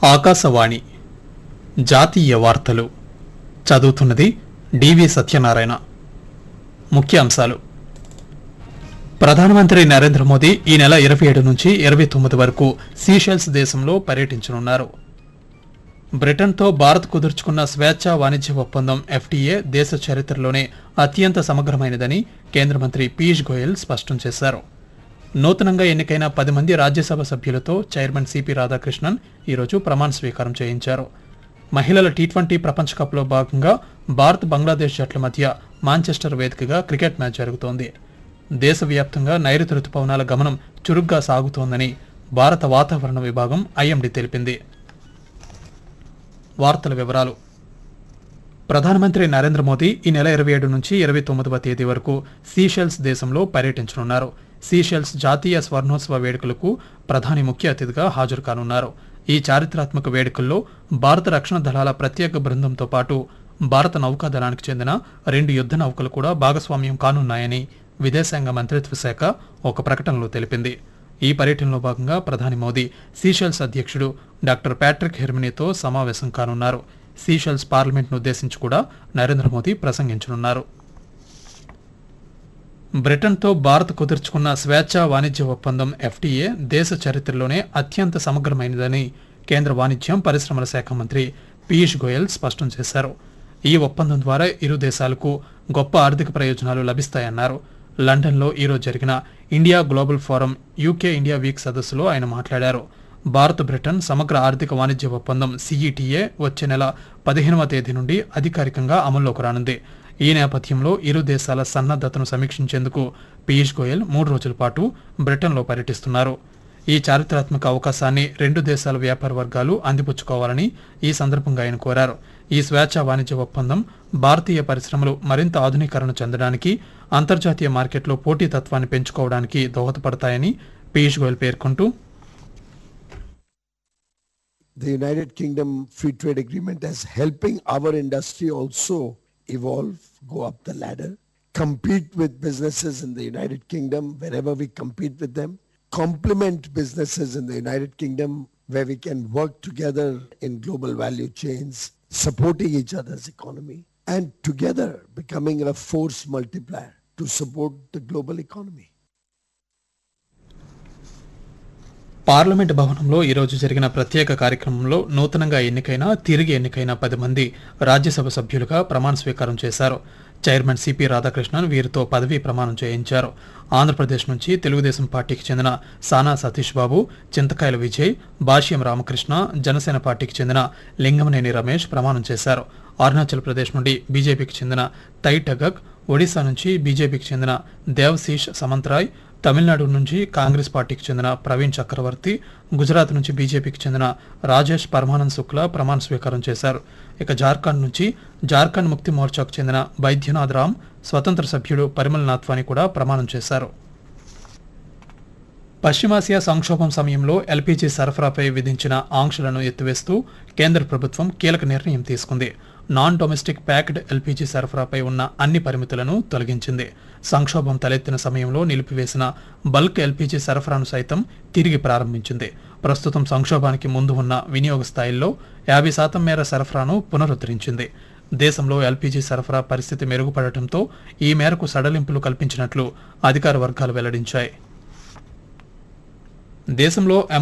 ఆకాశవాణి జాతీయ వార్తలు చదువుతున్నది డివి సత్యనారాయణ ముఖ్యాంశాలు ప్రధానమంత్రి నరేంద్ర మోదీ ఈ నెల ఇరవై ఏడు నుంచి ఇరవై తొమ్మిది వరకు సీషెల్స్ దేశంలో పర్యటించనున్నారు బ్రిటన్తో భారత్ కుదుర్చుకున్న స్వేచ్ఛా వాణిజ్య ఒప్పందం ఎఫ్టీఏ దేశ చరిత్రలోనే అత్యంత సమగ్రమైనదని కేంద్ర మంత్రి పీయూష్ గోయల్ స్పష్టం చేశారు నూతనంగా ఎన్నికైన పది మంది రాజ్యసభ సభ్యులతో చైర్మన్ సిపి రాధాకృష్ణన్ ఈరోజు ప్రమాణ స్వీకారం చేయించారు మహిళల టీ ట్వంటీ ప్రపంచ కప్లో భాగంగా భారత్ బంగ్లాదేశ్ జట్ల మధ్య మాంచెస్టర్ వేదికగా క్రికెట్ మ్యాచ్ జరుగుతోంది దేశవ్యాప్తంగా నైరుతి రుతుపవనాల గమనం చురుగ్గా సాగుతోందని భారత వాతావరణ విభాగం ఐఎండీ తెలిపింది వార్తల వివరాలు ప్రధానమంత్రి నరేంద్ర మోదీ ఈ నెల ఇరవై ఏడు నుంచి ఇరవై తొమ్మిదవ తేదీ వరకు సీషెల్స్ దేశంలో పర్యటించనున్నారు సీషెల్స్ జాతీయ స్వర్ణోత్సవ వేడుకలకు ప్రధాని ముఖ్య అతిథిగా హాజరు కానున్నారు ఈ చారిత్రాత్మక వేడుకల్లో భారత రక్షణ దళాల ప్రత్యేక బృందంతో పాటు భారత నౌకాదళానికి చెందిన రెండు యుద్ధ నౌకలు కూడా భాగస్వామ్యం కానున్నాయని విదేశాంగ మంత్రిత్వ శాఖ ఒక ప్రకటనలో తెలిపింది ఈ పర్యటనలో భాగంగా ప్రధాని మోదీ సీషెల్స్ అధ్యక్షుడు డాక్టర్ ప్యాట్రిక్ హెర్మినీతో సమావేశం కానున్నారు సీషెల్స్ పార్లమెంట్ను ఉద్దేశించి కూడా నరేంద్ర మోదీ ప్రసంగించనున్నారు బ్రిటన్తో భారత్ కుదుర్చుకున్న స్వేచ్ఛా వాణిజ్య ఒప్పందం ఎఫ్టీఏ దేశ చరిత్రలోనే అత్యంత సమగ్రమైనదని కేంద్ర వాణిజ్యం పరిశ్రమల శాఖ మంత్రి పీయూష్ గోయల్ స్పష్టం చేశారు ఈ ఒప్పందం ద్వారా ఇరు దేశాలకు గొప్ప ఆర్థిక ప్రయోజనాలు లభిస్తాయన్నారు లండన్లో ఈరోజు జరిగిన India global forum UK India week సదస్సులో ఆయన మాట్లాడారు భారత్ బ్రిటన్ సమగ్ర ఆర్థిక వాణిజ్య ఒప్పందం సిఈటిఏ వచ్చే నెల పదిహేనవ తేదీ నుండి అధికారికంగా అమల్లోకి రానుంది ఈ నేపథ్యంలో ఇరు దేశాల సన్నద్ధతను సమీక్షించేందుకు పీయూష్ గోయల్ మూడు రోజుల పాటు బ్రిటన్లో పర్యటిస్తున్నారు ఈ చారిత్రాత్మక అవకాశాన్ని రెండు దేశాల వ్యాపార వర్గాలు అందిపుచ్చుకోవాలని ఈ సందర్భంగా ఆయన కోరారు ఈ స్వేచ్ఛా వాణిజ్య ఒప్పందం భారతీయ పరిశ్రమలు మరింత ఆధునీకరణ చెందడానికి అంతర్జాతీయ మార్కెట్లో పోటీతత్వాన్ని పెంచుకోవడానికి దోహదపడతాయని పీయూష్ గోయల్ పేర్కొంటూ the United Kingdom Free Trade Agreement as helping our industry also evolve, go up the ladder, compete with businesses in the United Kingdom wherever we compete with them, complement businesses in the United Kingdom where we can work together in global value chains, supporting each other's economy, and together becoming a force multiplier to support the global economy. Parliament భవనంలో ఈరోజు జరిగిన ప్రత్యేక కార్యక్రమంలో నూతనంగా ఎన్నికైన తిరిగి ఎన్నికైన పది మంది రాజ్యసభ సభ్యులుగా ప్రమాణ స్వీకారం చేశారు చైర్మన్ సిపి రాధాకృష్ణన్ వీరితో పదవీ ప్రమాణం చేయించారు ఆంధ్రప్రదేశ్ నుంచి తెలుగుదేశం పార్టీకి చెందిన సానా సతీష్ బాబు చింతకాయల విజయ్ భాష్యం రామకృష్ణ జనసేన పార్టీకి చెందిన లింగమనేని రమేష్ ప్రమాణం చేశారు అరుణాచల్ ప్రదేశ్ నుండి బీజేపీకి చెందిన తై టగక్ ఒడిశా నుంచి బీజేపీకి చెందిన దేవశీష్ సమంత్రాయ్ తమిళనాడు నుంచి కాంగ్రెస్ పార్టీకి చెందిన ప్రవీణ్ చక్రవర్తి గుజరాత్ నుంచి బీజేపీకి చెందిన రాజేష్ పరమానంద్ శుక్లా ప్రమాణ స్వీకారం చేశారు ఇక జార్ఖండ్ నుంచి జార్ఖండ్ ముక్తి మోర్చాకు చెందిన బైద్యనాథ్ రామ్ స్వతంత్ర సభ్యుడు పరిమల్ నాథ్వాని కూడా ప్రమాణం చేశారు పశ్చిమాసియా సంక్షోభం సమయంలో ఎల్పీజీ సరఫరాపై విధించిన ఆంక్షలను ఎత్తివేస్తూ కేంద్ర ప్రభుత్వం కీలక నిర్ణయం తీసుకుంది నాన్ డొమెస్టిక్ ప్యాక్డ్ ఎల్పీజీ సరఫరాపై ఉన్న అన్ని పరిమితులను తొలగించింది సంక్షోభం తలెత్తిన సమయంలో నిలిపివేసిన బల్క్ ఎల్పీజీ సరఫరాను సైతం తిరిగి ప్రారంభించింది ప్రస్తుతం సంక్షోభానికి ముందు ఉన్న వినియోగ స్థాయిల్లో యాభై శాతం మేర సరఫరాను పునరుద్ధరించింది దేశంలో ఎల్పీజీ సరఫరా పరిస్థితి మెరుగుపడటంతో ఈ మేరకు సడలింపులు కల్పించినట్లు అధికార వర్గాలు వెల్లడించాయి దేశంలో